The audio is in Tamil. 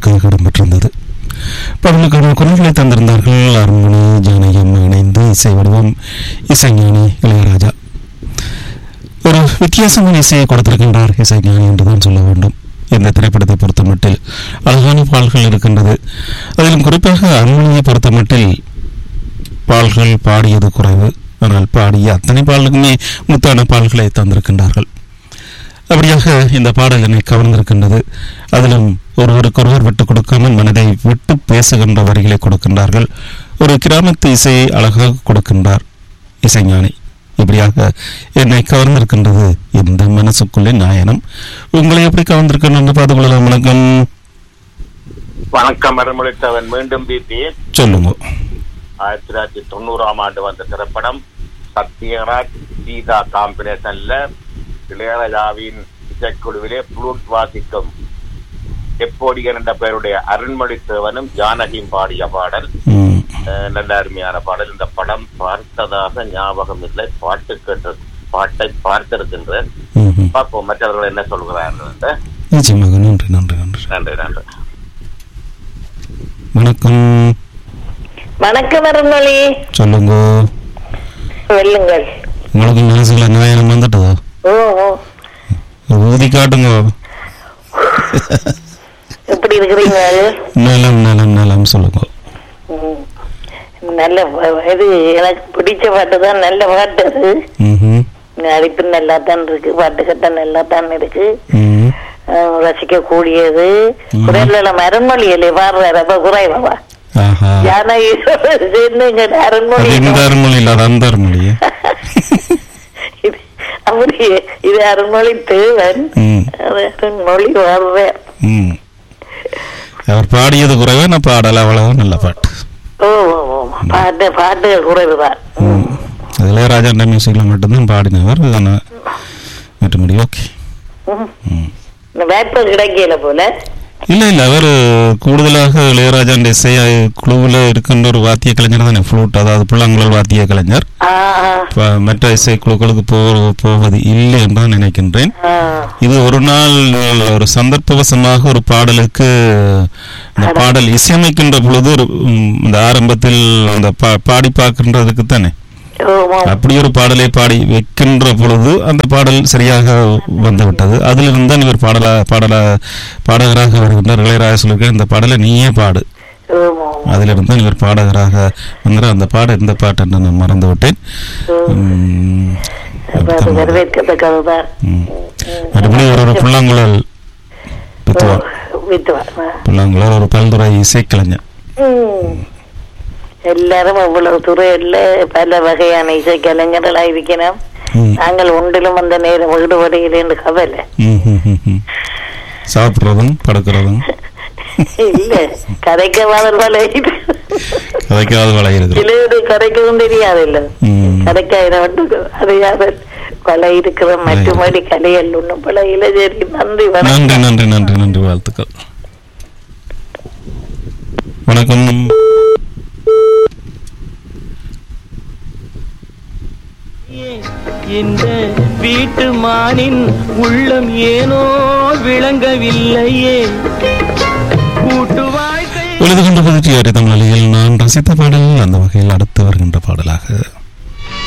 பாடலுக்காக இடம்பெற்றிருந்தது பாடலுக்கான குரல்களை தந்திருந்தார்கள் அருண்மணி ஜானகியம் இணைந்து இசை வடிவம் இசைஞானி இளையராஜா ஒரு வித்தியாசமான இசையை கொடுத்திருக்கின்றார் இசைஞானி என்றுதான் சொல்ல வேண்டும் இந்த திரைப்படத்தை பொறுத்தமட்டில் அழகான பாடல்கள் இருக்கின்றது அதிலும் குறிப்பாக அருண்மணியை பொறுத்தமட்டில் பாடல்கள் பாடியது குறைவு ஆனால் பாடிய அத்தனை பாடலுக்குமே முத்தான பாடல்களை தந்திருக்கின்றார்கள் அப்படியாக இந்த பாடல் என்னை கவர்ந்திருக்கின்றது அதிலும் ஒருவருக்கொருவர் விட்டுக் கொடுக்காமல் மனதை விட்டு பேசுகின்ற வரிகளை கொடுக்கின்றார்கள் ஒரு கிராமத்து இசையை அழகாக கொடுக்கின்றார் இசைஞானி இப்படியாக என்னை கவர்ந்திருக்கின்றது இந்த மனசுக்குள்ளே நாயனம் உங்களை எப்படி கவர்ந்திருக்கணும் என்று பார்த்துக் கொள்ளலாம் வணக்கம் வணக்கம் மறுமொழித்தவன் மீண்டும் பிபி சொல்லுங்க ஆயிரத்தி தொள்ளாயிரத்தி தொண்ணூறாம் ஆண்டு வந்த திரைப்படம் சத்யராஜ் சீதா காம்பினேஷன்ல இளையராஜாவின் இசைக்குழுவிலே புளூட் வாசிக்கும் எப்போடியன் என்ற பெயருடைய அருண்மொழி தேவனும் ஜானகியும் பாடிய பாடல் ம், அஹ், நல்ல அருமையான பாடல் இந்த படம் பார்த்ததாக ஞாபகம் இல்லை பாட்டு கேட்டு பாட்டை பார்த்திருக்கின்றேன் ம், ம். பார்ப்போம் மற்றவர்கள் என்ன சொல்கிறார்கள் என்று. நிச்சயமாக நன்றி நன்றி நன்றி நன்றி நன்றி வணக்கம் வணக்கம் அருண்மொழி சொல்லுங்க வெல்லுங்கள் உங்களுக்கு மனசுல நாயனம் வந்துட்டதோ ஓ ஓ ஊதி காட்டுங்க எப்படி இருக்கிறீங்க நலம் நலம் நலம் சொல்லுங்க ம். நல்ல ப- இது எனக்கு பிடிச்ச பாட்டு தான் நல்ல பாட்டு அது ம்ஹும். நடிப்பு நல்லா தான் இருக்கு பாட்டு கட்ட நல்லா தான் இருக்கு ம். அஹ், ரசிக்க கூடியது ம். குரல்ல அருண்மொழியிலே பாடுறாரு அப்ப குறைவா ஆஹா ஜானகி சேர்ந்து இங்க அருண்மொழி அது இந்த அருமொழி இல்ல அது அந்த அருமொழி இது அப்படியே இது அருண்மொழி தேவன் ம் அது அருண்மொழி வர்றேன் ம் அவர் பாடியது குறைவே நான் பாடல அவ்வளவு நல்ல பாட்டு ஓ ஓ, ஓ பாட்டு பாட்டு குறைவுதான் ம் அது இளையராஜா மியூசிக்ல மட்டும்தான் பாடினவர் ஆனால் மற்றபடி ஓகே ம். ம் இந்த வேப்ப கிடைக்கல போல இல்ல இல்ல அவர் கூடுதலாக இளையராஜா இசை குழுவில் இருக்கின்ற ஒரு வாத்திய கலைஞர் தானே ஃப்ளூட் அதாவது புல்லாங்குழல் வாத்திய கலைஞர் ஆ ஆ, ப- மற்ற இசை குழுக்களுக்கு போ போவது இல்லை என்று தான் நினைக்கின்றேன் ஆ. இது ஒரு நாள் ஒரு சந்தர்ப்பவசமாக ஒரு பாடலுக்கு இந்த பாடல் இசையமைக்கின்ற பொழுது ஒரு, ம், இந்த ஆரம்பத்தில் அந்த பா- பாடி பார்க்கின்றதுக்கு தானே ஓ, ஓ. அப்படி ஒரு பாடலை பாடி வைக்கின்ற பொழுது அந்த பாடல் சரியாக வந்துவிட்டது அதிலிருந்து தான் இவர் பாடல பாடல பாடகராக வருகின்றார் இளையராஜா சொல்லியிருக்க இந்த பாடலை நீயே பாடு ஓ, ஓ. அதிலிருந்து தான் இவர் பாடகராக வந்தார் அந்த பாட எந்த பாட்டு என்று நான் மறந்து விட்டேன் ம், அப்ப அது வரவேற்கத்தக்கதுதான் ம். மறுபடியும் ஒரு ஒரு புல்லாங்குழல் வித்துவார் வித்துவா ஆ. புல்லாங்குழல் ஒரு பல்துறை இசைக்கலைஞர் ம். எல்லாரும் அவ்வளவு துறையில பல வகையான இசை கலைஞர்களா இருக்கணும் ம். நாங்கள் ஒன்றிலும் அந்த நேரம் ஈடுபடையில் என்று கவலை ம், ம், ம், ம். சாப்பிடுறதும் படுக்கிறதும் இல்ல கதைக்க வாதல்வால கதைக்காவது வளைகிறது சிலரு கதைக்கவும் தெரியாது இல்ல ம். கதைக்காயிரம் மட்டும் அறியாத பல இருக்கிற மற்றபடி கலைகள் ஒண்ணும் பல இளைஞரி நன்றி நன்றி வணக்கம் நன்றி நன்றி நன்றி வாழ்த்துக்கள் வணக்கம் இந்த வீட்டு மானின் உள்ளம் ஏனோ விளங்கவில்லையே கூட்டு வாழ்க்கை உலக கொண்ட புதுச்சியாரி தமிழில் நான் ரசித்த பாடல் அந்த வகையில் அடுத்து வருகின்ற பாடலாக